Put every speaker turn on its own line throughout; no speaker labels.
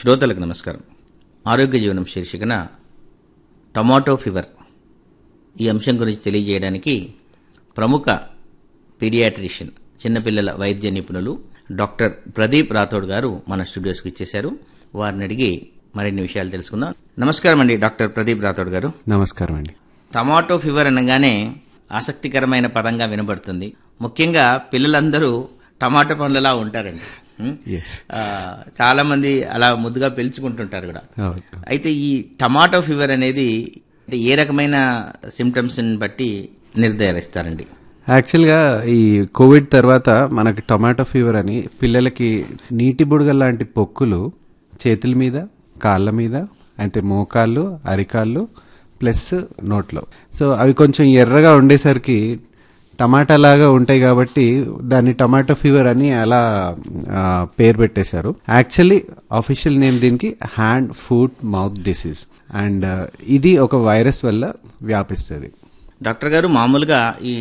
శ్రోతలకు నమస్కారం ఆరోగ్య జీవనం శీర్షికన టొమాటో ఫీవర్ ఈ అంశం గురించి తెలియజేయడానికి ప్రముఖ పీడియాట్రిషియన్ చిన్నపిల్లల వైద్య నిపుణులు డాక్టర్ ప్రదీప్ రాథోడ్ గారు మన స్టూడియోస్కి ఇచ్చేశారు వారిని అడిగి మరిన్ని విషయాలు తెలుసుకుందాం నమస్కారం అండి డాక్టర్ ప్రదీప్ రాథోడ్ గారు
నమస్కారం అండి
టమాటో ఫీవర్ అనగానే ఆసక్తికరమైన పదంగా వినబడుతుంది ముఖ్యంగా పిల్లలందరూ టమాటో పండ్లలా ఉంటారండి ఉం?
ఎస్
ఆ, చాలా మంది అలా ముద్దుగా పెంచుకుంటుంటారు కూడా
అవును.
అయితే ఈ టమాటో ఫీవర్ అనేది అంటే ఏ రకమైన సిమ్టమ్స్ బట్టి నిర్ధారిస్తారండి
యాక్చువల్గా ఈ కోవిడ్ తర్వాత మనకి టొమాటో ఫీవర్ అని పిల్లలకి నీటి బుడగ లాంటి పొక్కులు చేతుల మీద కాళ్ళ మీద అయితే మోకాళ్ళు అరికాళ్ళు ప్లస్ నోట్లో సో అవి కొంచెం ఎర్రగా ఉండేసరికి టమాటా లాగా ఉంటాయి కాబట్టి దాన్ని టమాటో ఫీవర్ అని అలా ఆ, పేరు పెట్టేశారు యాక్చువల్లీ అఫీషియల్ నేమ్ దీనికి hand foot mouth disease and ఇది ఒక వైరస్ వల్ల వ్యాపిస్తుంది
డాక్టర్ గారు మామూలుగా ఈ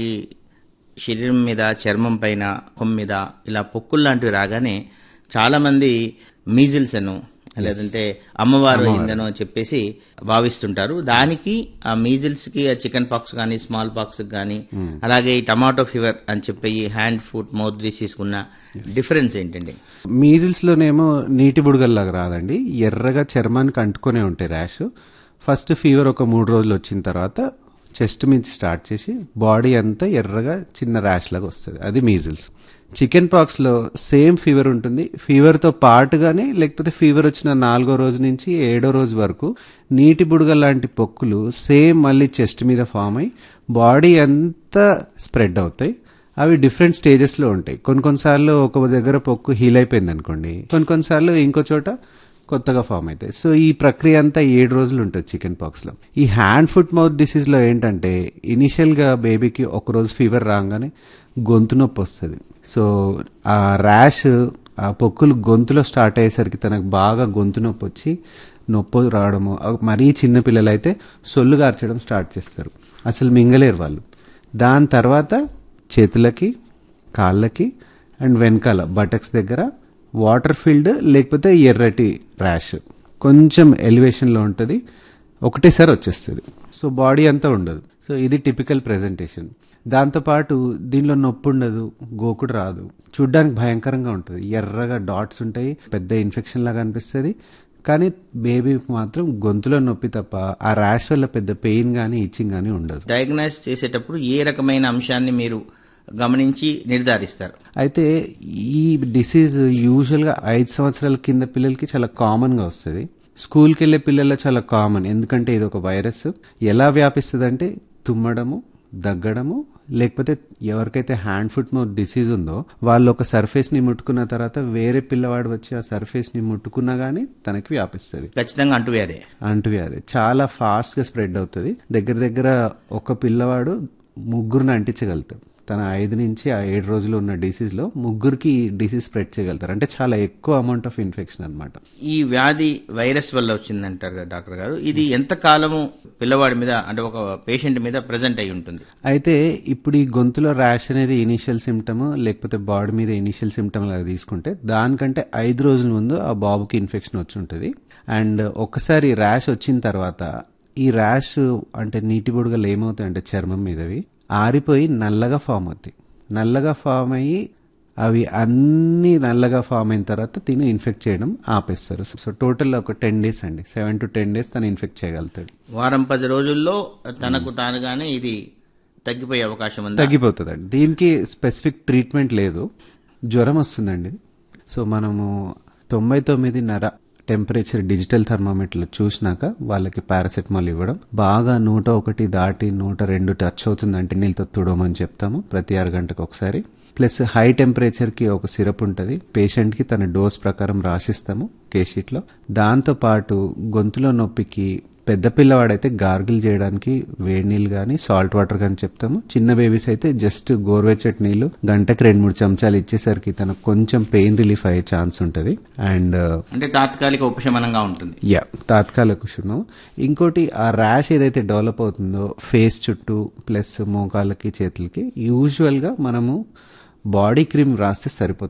శరీరం మీద చర్మం పైన కొమ్మ మీద ఇలా పొక్కులు లాంటివి రాగానే చాలా మంది మీజిల్స్ అను లేదంటే అమ్మవారు అయిందనో చెప్పేసి భావిస్తుంటారు దానికి ఆ మీజిల్స్ కి ఆ చికెన్ పాక్స్ కానీ స్మాల్ పాక్స్ కానీ అలాగే ఈ టమాటో ఫీవర్ అని చెప్పి హ్యాండ్ ఫుట్ మౌత్ డిసీజ్ ఉన్న డిఫరెన్స్ ఏంటండి
మీజిల్స్ లోనేమో నీటి బుడగల్లాగా రాదండి ఎర్రగా చర్మానికి అంటుకునే ఉంటాయి ర్యాష్ ఫస్ట్ ఫీవర్ ఒక మూడు రోజులు వచ్చిన తర్వాత చెస్ట్ మీద స్టార్ట్ చేసి బాడీ అంతా ఎర్రగా చిన్న ర్యాష్ లాగా వస్తుంది అది మీజిల్స్ చికెన్ పాక్స్ లో సేమ్ ఫీవర్ ఉంటుంది ఫీవర్ తో పాటుగానే లేకపోతే ఫీవర్ వచ్చిన నాలుగో రోజు నుంచి ఏడో రోజు వరకు నీటి బుడగ లాంటి పొక్కులు సేమ్ మళ్ళీ చెస్ట్ మీద ఫామ్ అయి బాడీ అంతా స్ప్రెడ్ అవుతాయి అవి డిఫరెంట్ స్టేజెస్ లో ఉంటాయి కొన్ని కొన్నిసార్లు ఒక దగ్గర పొక్కు హీల్ అయిపోయింది అనుకోండి కొన్ని కొన్నిసార్లు ఇంకో చోట కొత్తగా ఫామ్ అవుతాయి సో ఈ ప్రక్రియ అంతా ఏడు రోజులు ఉంటుంది చికెన్ పాక్స్ లో ఈ హ్యాండ్ ఫుట్ మౌత్ డిసీజ్ లో ఏంటంటే ఇనిషియల్ గా బేబీకి ఒక రోజు ఫీవర్ రాగానే గొంతు నొప్పి వస్తుంది సో ఆ ర్యాష్ ఆ పొక్కులు గొంతులో స్టార్ట్ అయ్యేసరికి తనకు బాగా గొంతు నొప్పి వచ్చి నొప్పి రావడము ఆ మరీ చిన్న పిల్లలు అయితే సొల్లు గార్చడం స్టార్ట్ చేస్తారు అసలు మింగలేరు వాళ్ళు దాని తర్వాత చేతులకి కాళ్ళకి అండ్ వెనకాల బటక్స్ దగ్గర వాటర్ ఫీల్డ్ లేకపోతే ఎర్రటి ర్యాష్ కొంచెం ఎలివేషన్లో ఉంటుంది ఒకటేసారి వచ్చేస్తుంది సో బాడీ అంతా ఉండదు సో ఇది టిపికల్ ప్రెజెంటేషన్ దాంతోపాటు దీనిలో నొప్పి ఉండదు గోకుడు రాదు చూడ్డానికి భయంకరంగా ఉంటుంది ఎర్రగా డాట్స్ ఉంటాయి పెద్ద ఇన్ఫెక్షన్ లాగా అనిపిస్తుంది కానీ బేబీ మాత్రం గొంతులో నొప్పి తప్ప ఆ ర్యాష్ వల్ల పెద్ద పెయిన్ కానీ ఇచ్చింగ్ కానీ ఉండదు
డయాగ్నైజ్ చేసేటప్పుడు ఏ రకమైన అంశాన్ని మీరు గమనించి నిర్ధారిస్తారు
అయితే ఈ డిసీజ్ యూజువల్గా ఐదు సంవత్సరాల కింద పిల్లలకి చాలా కామన్గా వస్తుంది స్కూల్కి వెళ్ళే పిల్లల్లో చాలా కామన్ ఎందుకంటే ఇది ఒక వైరస్ ఎలా వ్యాపిస్తుంది అంటే తుమ్మడము దగ్గడము లేకపోతే ఎవరికైతే హ్యాండ్ ఫుట్ మౌత్ డిసీజ్ ఉందో వాళ్ళు ఒక సర్ఫేస్ ని ముట్టుకున్న తర్వాత వేరే పిల్లవాడు వచ్చి ఆ సర్ఫేస్ ని ముట్టుకున్నా గానీ తనకి వ్యాపిస్తుంది
ఖచ్చితంగా అంటువ్యాధే
అంటువ్యాధి చాలా ఫాస్ట్ గా స్ప్రెడ్ అవుతుంది దగ్గర దగ్గర ఒక పిల్లవాడు ముగ్గురిని అంటించగలుగుతాడు తన ఐదు నుంచి ఆ ఏడు రోజులు ఉన్న డిసీజ్ లో ముగ్గురికి ఈ డిసీజ్ స్ప్రెడ్ చేయగలుగుతారు అంటే చాలా ఎక్కువ అమౌంట్ ఆఫ్ ఇన్ఫెక్షన్ అనమాట
ఈ వ్యాధి వైరస్ వల్ల వచ్చిందంటారు కదా డాక్టర్ గారు ఇది ఎంత కాలము పిల్లవాడి మీద అంటే ఒక పేషెంట్ మీద ప్రజెంట్ అయి ఉంటుంది
అయితే ఇప్పుడు ఈ గొంతులో ర్యాష్ అనేది ఇనిషియల్ సిమ్టమ్ లేకపోతే బాడీ మీద ఇనిషియల్ సిమ్టమ్ లాగా తీసుకుంటే దానికంటే ఐదు రోజుల ముందు ఆ బాబుకి ఇన్ఫెక్షన్ వచ్చి ఉంటుంది అండ్ ఒకసారి ర్యాష్ వచ్చిన తర్వాత ఈ ర్యాష్ అంటే నీటి బుడగలు ఏమవుతాయి అంటే చర్మం మీదవి ఆరిపోయి నల్లగా ఫామ్ అవుతాయి నల్లగా ఫామ్ అయ్యి అవి అన్ని నల్లగా ఫామ్ అయిన తర్వాత తిని ఇన్ఫెక్ట్ చేయడం ఆపేస్తారు సో టోటల్ ఒక టెన్ డేస్ అండి సెవెన్ టు టెన్ డేస్ తను ఇన్ఫెక్ట్ చేయగలుగుతాడు
వారం పది రోజుల్లో తనకు తానుగానే ఇది తగ్గిపోయే అవకాశం ఉంది
తగ్గిపోతుందండి దీనికి స్పెసిఫిక్ ట్రీట్మెంట్ లేదు జ్వరం వస్తుందండి సో మనము తొంభై తొమ్మిదిన్నర టెంపరేచర్ డిజిటల్ థర్మామీటర్లో చూసినాక వాళ్ళకి పారాసెటమాల్ ఇవ్వడం బాగా నూట ఒకటి దాటి నూట రెండు టచ్ అవుతుందంటే నీళ్ళతో తుడమని చెప్తాము ప్రతి ఆరు గంటకు ఒకసారి ప్లస్ హై టెంపరేచర్కి ఒక సిరప్ ఉంటుంది పేషెంట్కి తన డోస్ ప్రకారం రాసిస్తాము కేషీట్లో దాంతో పాటు గొంతులో నొప్పికి పెద్ద పిల్లవాడైతే గార్గిల్ చేయడానికి వేడి నీళ్ళు కానీ సాల్ట్ వాటర్ కానీ చెప్తాము చిన్న బేబీస్ అయితే జస్ట్ గోరువెచ్చటి నీళ్ళు గంటకి రెండు మూడు చెంచాలు ఇచ్చేసరికి తనకు కొంచెం పెయిన్ రిలీఫ్ అయ్యే ఛాన్స్ ఉంటుంది అండ్
అంటే తాత్కాలిక ఉపశమనంగా ఉంటుంది
యా తాత్కాలిక కుషును ఇంకోటి ఆ ర్యాష్ ఏదైతే డెవలప్ అవుతుందో ఫేస్ చుట్టూ ప్లస్ మోకాళ్ళకి చేతులకి యూజువల్గా మనము బాడీ క్రీమ్ రాస్తే సరిపోతుంది